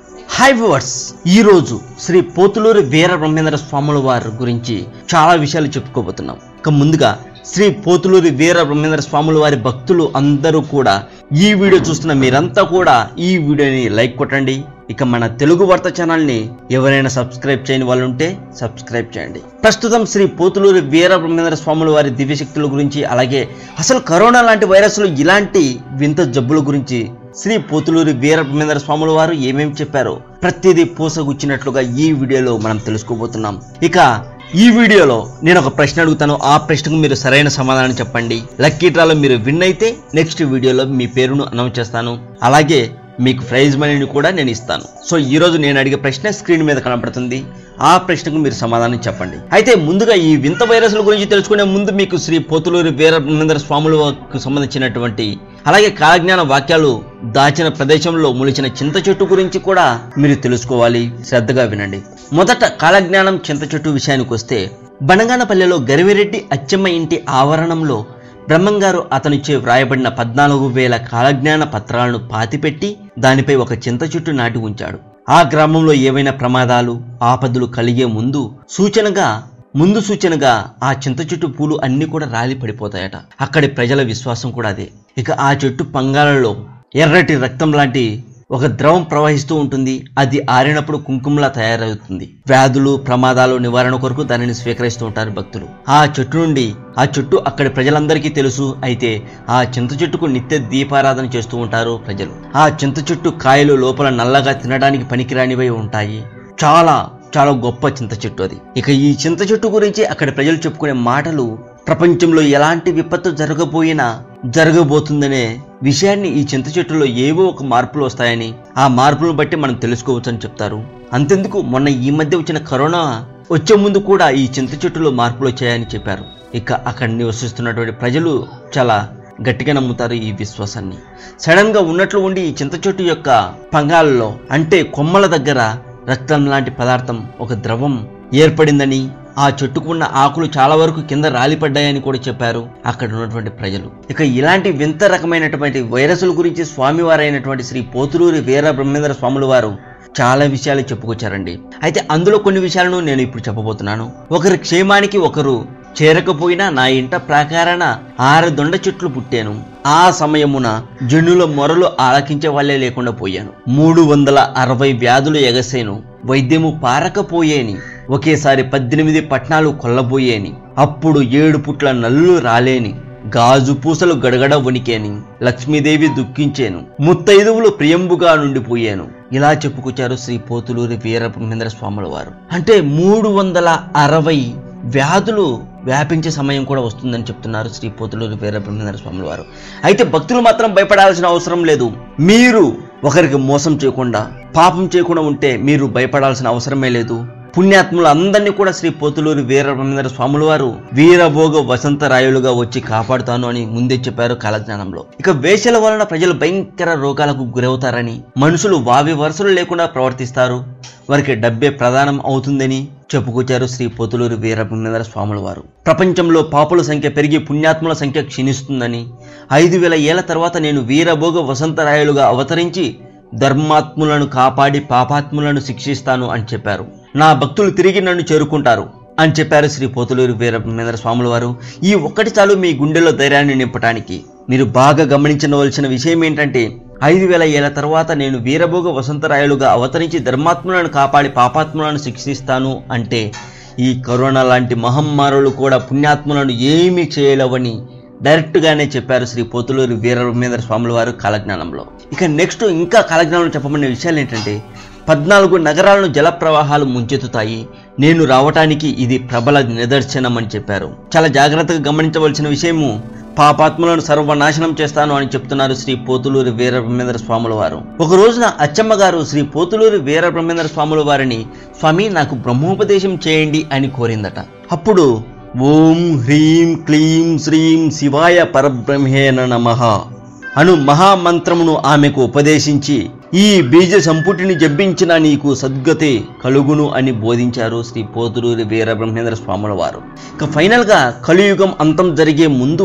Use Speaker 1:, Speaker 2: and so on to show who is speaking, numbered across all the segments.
Speaker 1: hi viewers ఈరోజు శ్రీ పోతులూరి వీర బ్రహ్మేంద్ర స్వాముల వారి గురించి చాలా విషయాలు చెప్పుకోబోతున్నాం ఇక ముందుగా శ్రీ పోతులూరి వీర బ్రహ్మేంద్ర స్వాముల వారి భక్తులు అందరూ కూడా ఈ వీడియో చూస్తున్న మీరంతా కూడా ఈ వీడియోని లైక్ కొట్టండి ఇక మన తెలుగు వార్త ఛానల్ని ఎవరైనా సబ్స్క్రైబ్ చేయని వాళ్ళు ఉంటే సబ్స్క్రైబ్ చేయండి ప్రస్తుతం శ్రీ పోతులూరి వీర బ్రహ్మేంద్ర స్వాముల వారి దివ్యశక్తుల గురించి అలాగే అసలు కరోనా లాంటి వైరస్లు ఇలాంటి వింత జబ్బుల గురించి శ్రీ పోతులూరి వీర బ్రహ్మేంద్ర స్వాముల వారు ఏమేమి చెప్పారో ప్రతిదీ పూసగుచ్చినట్లుగా ఈ వీడియోలో మనం తెలుసుకోబోతున్నాం ఇక ఈ వీడియోలో నేను ఒక ప్రశ్న అడుగుతాను ఆ ప్రశ్నకు మీరు సరైన సమాధానం చెప్పండి లక్కీ డ్రాలో మీరు విన్ అయితే నెక్స్ట్ వీడియోలో మీ పేరును అనౌన్స్ చేస్తాను అలాగే మీకు ప్రైజ్ మనీని కూడా నేను ఇస్తాను సో ఈ రోజు నేను అడిగే ప్రశ్న స్క్రీన్ మీద కనబడుతుంది ఆ ప్రశ్నకు మీరు సమాధానం చెప్పండి అయితే ముందుగా ఈ వింత వైరస్ల గురించి తెలుసుకునే ముందు మీకు శ్రీ పోతులూరి వీర బ్రహ్మేంద్ర స్వాములకు సంబంధించినటువంటి అలాగే కాలజ్ఞాన వాక్యాలు దాచిన ప్రదేశంలో ములిచిన చింత చెట్టు గురించి కూడా మీరు తెలుసుకోవాలి శ్రద్ధగా వినండి మొదట కాలజ్ఞానం చింత చెట్టు విషయానికి వస్తే బనగానపల్లెలో గరివిరెడ్డి అచ్చమ్మ ఇంటి ఆవరణంలో బ్రహ్మంగారు అతనిచే వ్రాయబడిన పద్నాలుగు వేల కాలజ్ఞాన పత్రాలను పాతిపెట్టి దానిపై ఒక చింత చెట్టు నాటి ఉంచాడు ఆ గ్రామంలో ఏవైనా ప్రమాదాలు ఆపదలు కలిగే ముందు సూచనగా ముందు సూచనగా ఆ చింత చెట్టు పూలు అన్నీ కూడా రాలి పడిపోతాయట అక్కడి ప్రజల విశ్వాసం కూడా అదే ఇక ఆ చెట్టు పంగాలలో ఎర్రటి రక్తం లాంటి ఒక ద్రవం ప్రవహిస్తూ ఉంటుంది అది ఆరినప్పుడు కుంకుమలా తయారవుతుంది వ్యాధులు ప్రమాదాలు నివారణ కొరకు దానిని స్వీకరిస్తూ ఉంటారు భక్తులు ఆ చెట్టు నుండి ఆ చెట్టు అక్కడి ప్రజలందరికీ తెలుసు అయితే ఆ చింత చెట్టుకు నిత్య దీపారాధన చేస్తూ ఉంటారు ప్రజలు ఆ చింత చెట్టు కాయలు లోపల నల్లగా తినడానికి పనికిరానివై ఉంటాయి చాలా చాలా గొప్ప చింత చెట్టు అది ఇక ఈ చింత చెట్టు గురించి అక్కడి ప్రజలు చెప్పుకునే మాటలు ప్రపంచంలో ఎలాంటి విపత్తు జరగబోయినా జరగబోతుందనే విషయాన్ని ఈ చింత చెట్టులో ఏవో ఒక మార్పులు వస్తాయని ఆ మార్పులను బట్టి మనం తెలుసుకోవచ్చని చెప్తారు అంతెందుకు మొన్న ఈ మధ్య వచ్చిన కరోనా వచ్చే ముందు కూడా ఈ చింత చెట్టులో మార్పులు వచ్చాయని చెప్పారు ఇక అక్కడ నివసిస్తున్నటువంటి ప్రజలు చాలా గట్టిగా నమ్ముతారు ఈ విశ్వాసాన్ని సడన్ గా ఉన్నట్లు ఉండి ఈ చింత చెట్టు యొక్క పంగాలలో అంటే కొమ్మల దగ్గర రక్తం లాంటి పదార్థం ఒక ద్రవం ఏర్పడిందని ఆ చెట్టుకు ఉన్న ఆకులు చాలా వరకు కింద రాలిపడ్డాయని కూడా చెప్పారు అక్కడ ఉన్నటువంటి ప్రజలు ఇక ఇలాంటి వింత రకమైనటువంటి వైరస్ల గురించి స్వామివారైనటువంటి శ్రీ పోతులూరి వీర బ్రహ్మేంద్ర స్వాముల వారు చాలా విషయాలు చెప్పుకొచ్చారండి అయితే అందులో కొన్ని విషయాలను నేను ఇప్పుడు చెప్పబోతున్నాను ఒకరి క్షేమానికి ఒకరు చేరకపోయినా నా ఇంట ప్రాకారాన ఆరు దొండ చెట్లు పుట్టాను ఆ సమయమున జనుల మొరలు ఆలకించే వాళ్ళే లేకుండా పోయాను మూడు వందల అరవై వ్యాధులు ఎగసేను వైద్యము పారకపోయేని ఒకేసారి పద్దెనిమిది పట్నాలు కొల్లబోయేని అప్పుడు ఏడు పుట్ల నల్లు రాలేని గాజు పూసలు గడగడ వణికేని లక్ష్మీదేవి దుఃఖించేను ముత్తైదువులు ప్రియంబుగా నుండిపోయాను ఇలా చెప్పుకొచ్చారు శ్రీ పోతులూరి వీర బ్రహ్మేంద్ర స్వాముల వారు అంటే మూడు వందల అరవై వ్యాధులు వ్యాపించే సమయం కూడా వస్తుందని చెప్తున్నారు శ్రీ పోతులూరి వీర బ్రహ్మేంద్ర స్వాముల వారు అయితే భక్తులు మాత్రం భయపడాల్సిన అవసరం లేదు మీరు ఒకరికి మోసం చేయకుండా పాపం చేయకుండా ఉంటే మీరు భయపడాల్సిన అవసరమే లేదు పుణ్యాత్ములు అందరినీ కూడా శ్రీ పోతులూరి వీర బ్రహ్మేంద్ర స్వాముల వారు వీరభోగ వసంత రాయులుగా వచ్చి కాపాడుతాను అని ముందే చెప్పారు కాలజ్ఞానంలో ఇక వేషల వలన ప్రజలు భయంకర రోగాలకు గురవుతారని మనుషులు వావి వరుసలు లేకుండా ప్రవర్తిస్తారు వారికి డబ్బే ప్రధానం అవుతుందని చెప్పుకొచ్చారు శ్రీ పోతులూరి వీర బ్రహ్మేంద్ర స్వాముల వారు ప్రపంచంలో పాపుల సంఖ్య పెరిగి పుణ్యాత్ముల సంఖ్య క్షీణిస్తుందని ఐదు వేల ఏళ్ల తర్వాత నేను వీరభోగ వసంతరాయులుగా అవతరించి ధర్మాత్ములను కాపాడి పాపాత్ములను శిక్షిస్తాను అని చెప్పారు నా భక్తులు తిరిగి నన్ను చేరుకుంటారు అని చెప్పారు శ్రీ పోతులూరి వీరబ్రహ్మేంద్ర స్వాముల వారు ఈ ఒక్కటి చాలు మీ గుండెలో ధైర్యాన్ని నింపటానికి మీరు బాగా గమనించవలసిన విషయం ఏంటంటే ఐదు వేల ఏళ్ల తర్వాత నేను వీరభోగ వసంతరాయులుగా అవతరించి ధర్మాత్ములను కాపాడి పాపాత్ములను శిక్షిస్తాను అంటే ఈ కరోనా లాంటి మహమ్మారులు కూడా పుణ్యాత్ములను ఏమీ చేయలేవని డైరెక్ట్గానే చెప్పారు శ్రీ పోతులూరి వీరబ్రహ్మేంద్ర స్వాముల వారు కాలజ్ఞానంలో ఇక నెక్స్ట్ ఇంకా కాలజ్ఞానంలో చెప్పబడిన విషయాలు ఏంటంటే పద్నాలుగు నగరాలను జల ప్రవాహాలు ముంచెత్తుతాయి నేను రావటానికి ఇది ప్రబల నిదర్శనం అని చెప్పారు చాలా జాగ్రత్తగా గమనించవలసిన విషయము పాపాత్ములను సర్వనాశనం చేస్తాను అని చెప్తున్నారు శ్రీ పోతులూరి వీర బ్రహ్మేంద్ర స్వాముల వారు ఒక రోజున అచ్చమ్మ గారు శ్రీ పోతులూరి వీర బ్రహ్మేంద్ర స్వాముల వారిని స్వామి నాకు బ్రహ్మోపదేశం చేయండి అని కోరిందట అప్పుడు ఓం హ్రీం క్లీం శ్రీం శివాయ పరబ్రహ్మేణ నమః అను మహామంత్రమును ఆమెకు ఉపదేశించి ఈ బీజ సంపుటిని జబ్బించిన నీకు సద్గతి కలుగును అని బోధించారు శ్రీ పోతులూరి వీర బ్రహ్మేంద్ర స్వాముల వారు ఇక ఫైనల్గా కలియుగం అంతం జరిగే ముందు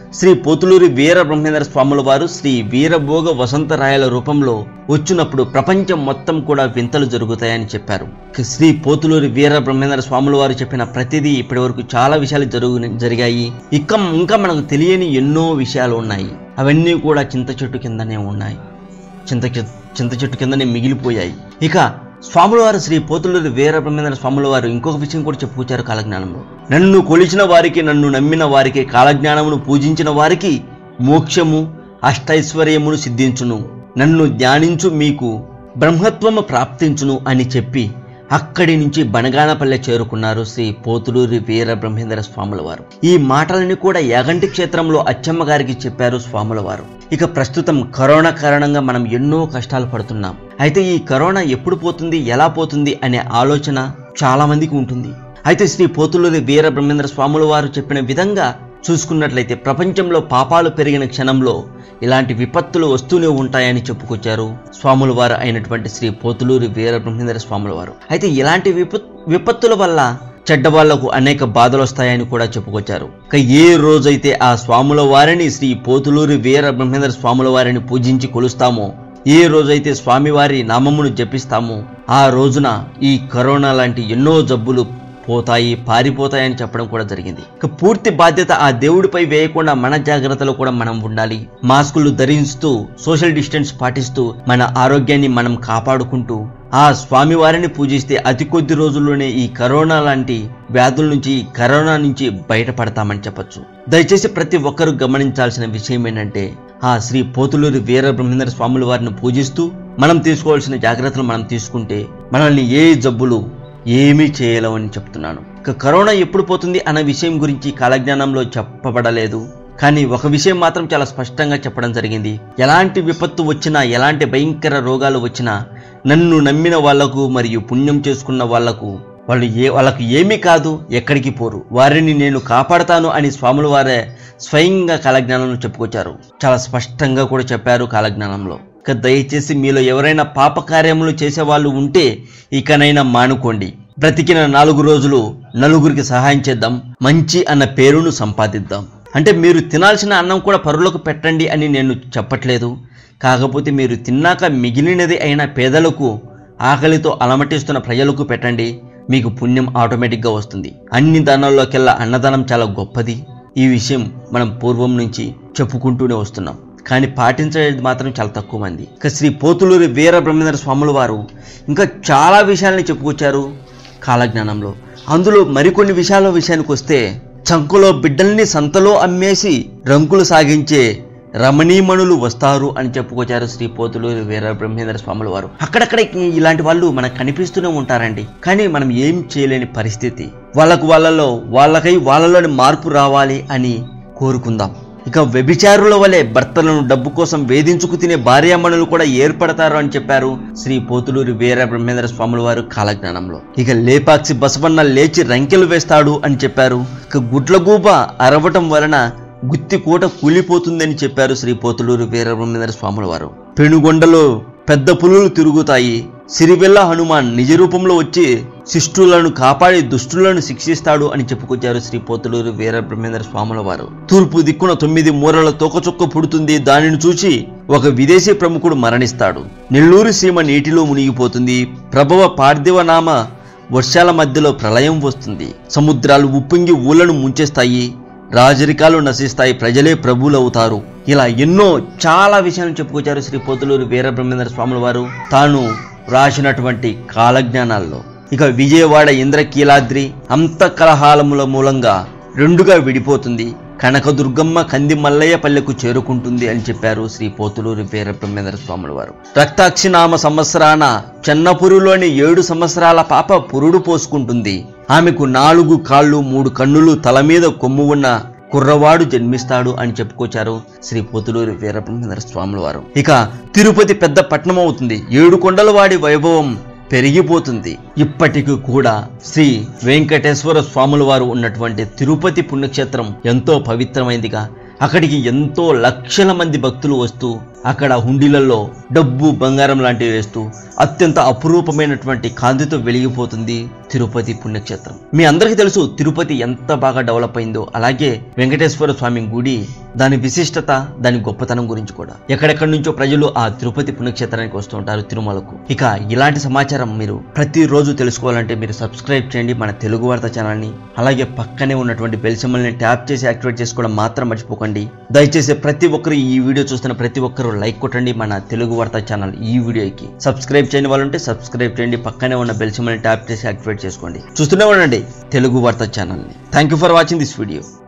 Speaker 1: శ్రీ పోతులూరి వీర బ్రహ్మేంద్ర స్వాముల వారు శ్రీ వీరభోగ వసంతరాయల రూపంలో వచ్చినప్పుడు ప్రపంచం మొత్తం కూడా వింతలు జరుగుతాయని చెప్పారు శ్రీ పోతులూరి వీర బ్రహ్మేంద్ర స్వాముల వారు చెప్పిన ప్రతిదీ ఇప్పటి వరకు చాలా విషయాలు జరుగు జరిగాయి ఇక ఇంకా మనకు తెలియని ఎన్నో విషయాలు ఉన్నాయి అవన్నీ కూడా చింత చెట్టు కిందనే ఉన్నాయి చింత చె- చింత చెట్టు కిందనే మిగిలిపోయాయి ఇక స్వాముల వారు శ్రీ పోతులూరి వీర బ్రహ్మేంద్ర స్వాముల వారు ఇంకొక విషయం కూడా చెప్పుకొచ్చారు కాలజ్ఞానంలో నన్ను కొలిచిన వారికి నన్ను నమ్మిన వారికి కాలజ్ఞానమును పూజించిన వారికి మోక్షము అష్టైశ్వర్యమును సిద్ధించును నన్ను ధ్యానించు మీకు బ్రహ్మత్వము ప్రాప్తించును అని చెప్పి అక్కడి నుంచి బనగానపల్లె చేరుకున్నారు శ్రీ పోతులూరి వీర బ్రహ్మేంద్ర స్వాముల వారు ఈ మాటలని కూడా యాగంటి క్షేత్రంలో అచ్చమ్మ గారికి చెప్పారు స్వాముల వారు ఇక ప్రస్తుతం కరోనా కారణంగా మనం ఎన్నో కష్టాలు పడుతున్నాం అయితే ఈ కరోనా ఎప్పుడు పోతుంది ఎలా పోతుంది అనే ఆలోచన చాలా మందికి ఉంటుంది అయితే శ్రీ పోతులూరి వీర బ్రహ్మేంద్ర స్వాముల వారు చెప్పిన విధంగా చూసుకున్నట్లయితే ప్రపంచంలో పాపాలు పెరిగిన క్షణంలో ఇలాంటి విపత్తులు వస్తూనే ఉంటాయని చెప్పుకొచ్చారు స్వాముల వారు అయినటువంటి శ్రీ పోతులూరి వీర బ్రహ్మేంద్ర స్వాముల వారు అయితే ఇలాంటి విపత్ విపత్తుల వల్ల చెడ్డవాళ్లకు అనేక బాధలు వస్తాయని కూడా చెప్పుకొచ్చారు ఇక ఏ రోజైతే ఆ స్వాముల వారిని శ్రీ పోతులూరి వీర బ్రహ్మేంద్ర స్వాముల వారిని పూజించి కొలుస్తామో ఏ రోజైతే స్వామివారి నామమును జపిస్తామో ఆ రోజున ఈ కరోనా లాంటి ఎన్నో జబ్బులు పోతాయి పారిపోతాయని చెప్పడం కూడా జరిగింది ఇక పూర్తి బాధ్యత ఆ దేవుడిపై వేయకుండా మన జాగ్రత్తలో కూడా మనం ఉండాలి మాస్కులు ధరిస్తూ సోషల్ డిస్టెన్స్ పాటిస్తూ మన ఆరోగ్యాన్ని మనం కాపాడుకుంటూ ఆ స్వామివారిని పూజిస్తే అతి కొద్ది రోజుల్లోనే ఈ కరోనా లాంటి వ్యాధుల నుంచి ఈ కరోనా నుంచి బయటపడతామని చెప్పొచ్చు దయచేసి ప్రతి ఒక్కరూ గమనించాల్సిన విషయం ఏంటంటే ఆ శ్రీ పోతులూరి వీర బ్రహ్మేంద్ర స్వాముల వారిని పూజిస్తూ మనం తీసుకోవాల్సిన జాగ్రత్తలు మనం తీసుకుంటే మనల్ని ఏ జబ్బులు ఏమీ చేయలేవని చెప్తున్నాను ఇక కరోనా ఎప్పుడు పోతుంది అన్న విషయం గురించి కాలజ్ఞానంలో చెప్పబడలేదు కానీ ఒక విషయం మాత్రం చాలా స్పష్టంగా చెప్పడం జరిగింది ఎలాంటి విపత్తు వచ్చినా ఎలాంటి భయంకర రోగాలు వచ్చినా నన్ను నమ్మిన వాళ్లకు మరియు పుణ్యం చేసుకున్న వాళ్లకు వాళ్ళు ఏ వాళ్ళకు ఏమీ కాదు ఎక్కడికి పోరు వారిని నేను కాపాడతాను అని స్వాముల వారే స్వయంగా కాలజ్ఞానంలో చెప్పుకొచ్చారు చాలా స్పష్టంగా కూడా చెప్పారు కాలజ్ఞానంలో ఇక దయచేసి మీలో ఎవరైనా పాప కార్యములు చేసేవాళ్ళు ఉంటే ఇకనైనా మానుకోండి బ్రతికిన నాలుగు రోజులు నలుగురికి సహాయం చేద్దాం మంచి అన్న పేరును సంపాదిద్దాం అంటే మీరు తినాల్సిన అన్నం కూడా పరులకు పెట్టండి అని నేను చెప్పట్లేదు కాకపోతే మీరు తిన్నాక మిగిలినది అయిన పేదలకు ఆకలితో అలమటిస్తున్న ప్రజలకు పెట్టండి మీకు పుణ్యం ఆటోమేటిక్గా వస్తుంది అన్ని దానాల్లోకెల్లా అన్నదానం చాలా గొప్పది ఈ విషయం మనం పూర్వం నుంచి చెప్పుకుంటూనే వస్తున్నాం కానీ పాటించేది మాత్రం చాలా తక్కువ మంది ఇక శ్రీ పోతులూరి వీర బ్రహ్మేంద్ర స్వాముల వారు ఇంకా చాలా విషయాల్ని చెప్పుకొచ్చారు కాలజ్ఞానంలో అందులో మరికొన్ని విషయాల విషయానికి వస్తే చంకులో బిడ్డల్ని సంతలో అమ్మేసి రంకులు సాగించే రమణీమణులు వస్తారు అని చెప్పుకొచ్చారు శ్రీ పోతులూరి వీర బ్రహ్మేంద్ర స్వాముల వారు అక్కడక్కడ ఇలాంటి వాళ్ళు మనకు కనిపిస్తూనే ఉంటారండి కానీ మనం ఏం చేయలేని పరిస్థితి వాళ్ళకు వాళ్ళలో వాళ్ళకై వాళ్ళలోని మార్పు రావాలి అని కోరుకుందాం ఇక వ్యభిచారుల వలె భర్తలను డబ్బు కోసం వేధించుకు తినే భార్యామణులు కూడా ఏర్పడతారు అని చెప్పారు శ్రీ పోతులూరి వీర బ్రహ్మేంద్ర స్వాముల వారు కాలజ్ఞానంలో ఇక లేపాక్షి బసవన్న లేచి రంకెలు వేస్తాడు అని చెప్పారు ఇక గుడ్లగూబ అరవటం వలన గుత్తి కూట కూలిపోతుందని చెప్పారు శ్రీ పోతులూరు వీర బ్రహ్మేంద్ర స్వాముల వారు పెనుగొండలో పెద్ద పులులు తిరుగుతాయి సిరివెల్ల హనుమాన్ నిజ రూపంలో వచ్చి శిష్టులను కాపాడి దుష్టులను శిక్షిస్తాడు అని చెప్పుకొచ్చారు శ్రీ పోతులూరు వీర బ్రహ్మేంద్ర స్వాముల వారు తూర్పు దిక్కున తొమ్మిది మూరల తోకచుక్క పుడుతుంది దానిని చూసి ఒక విదేశీ ప్రముఖుడు మరణిస్తాడు నెల్లూరు సీమ నీటిలో మునిగిపోతుంది ప్రభవ పార్థివ నామ వర్షాల మధ్యలో ప్రళయం వస్తుంది సముద్రాలు ఉప్పొంగి ఊళ్ళను ముంచేస్తాయి రాజరికాలు నశిస్తాయి ప్రజలే ప్రభువులు అవుతారు ఇలా ఎన్నో చాలా విషయాలు చెప్పుకొచ్చారు శ్రీ పోతులూరు వీర బ్రహ్మేంద్ర స్వాముల వారు తాను రాసినటువంటి కాలజ్ఞానాల్లో ఇక విజయవాడ ఇంద్రకీలాద్రి అంత కలహాలముల మూలంగా రెండుగా విడిపోతుంది కనకదుర్గమ్మ కంది మల్లయ్య పల్లెకు చేరుకుంటుంది అని చెప్పారు శ్రీ పోతులూరి వీర బ్రహ్మేంద్ర స్వాముల వారు రక్తాక్షి నామ సంవత్సరాన చెన్నపురులోని ఏడు సంవత్సరాల పాప పురుడు పోసుకుంటుంది ఆమెకు నాలుగు కాళ్ళు మూడు కన్నులు తల మీద కొమ్ము ఉన్న కుర్రవాడు జన్మిస్తాడు అని చెప్పుకొచ్చారు శ్రీ పోతులూరి వీరబ్రహ్మేంద్ర స్వాముల వారు ఇక తిరుపతి పెద్ద పట్టణం అవుతుంది ఏడు కొండల వాడి వైభవం పెరిగిపోతుంది ఇప్పటికి కూడా శ్రీ వెంకటేశ్వర స్వాముల వారు ఉన్నటువంటి తిరుపతి పుణ్యక్షేత్రం ఎంతో పవిత్రమైందిగా అక్కడికి ఎంతో లక్షల మంది భక్తులు వస్తూ అక్కడ హుండీలలో డబ్బు బంగారం లాంటివి వేస్తూ అత్యంత అపురూపమైనటువంటి కాంతితో వెలిగిపోతుంది తిరుపతి పుణ్యక్షేత్రం మీ అందరికీ తెలుసు తిరుపతి ఎంత బాగా డెవలప్ అయిందో అలాగే వెంకటేశ్వర స్వామి గుడి దాని విశిష్టత దాని గొప్పతనం గురించి కూడా ఎక్కడెక్కడి నుంచో ప్రజలు ఆ తిరుపతి పుణ్యక్షేత్రానికి వస్తూ ఉంటారు తిరుమలకు ఇక ఇలాంటి సమాచారం మీరు ప్రతిరోజు తెలుసుకోవాలంటే మీరు సబ్స్క్రైబ్ చేయండి మన తెలుగు వార్త ఛానల్ని అలాగే పక్కనే ఉన్నటువంటి బెల్ సింబల్ని ట్యాప్ చేసి యాక్టివేట్ చేసుకోవడం మాత్రం మర్చిపోకండి దయచేసి ప్రతి ఒక్కరు ఈ వీడియో చూస్తున్న ప్రతి ఒక్కరు లైక్ కొట్టండి మన తెలుగు వార్త ఛానల్ ఈ వీడియోకి సబ్స్క్రైబ్ చేయని వాళ్ళు ఉంటే సబ్స్క్రైబ్ చేయండి పక్కనే ఉన్న బెల్ సింబల్ని ట్యాప్ చేసి యాక్టివేట్ చేసుకోండి చూస్తూనే ఉండండి తెలుగు వార్త ఛానల్ని thank you for watching this video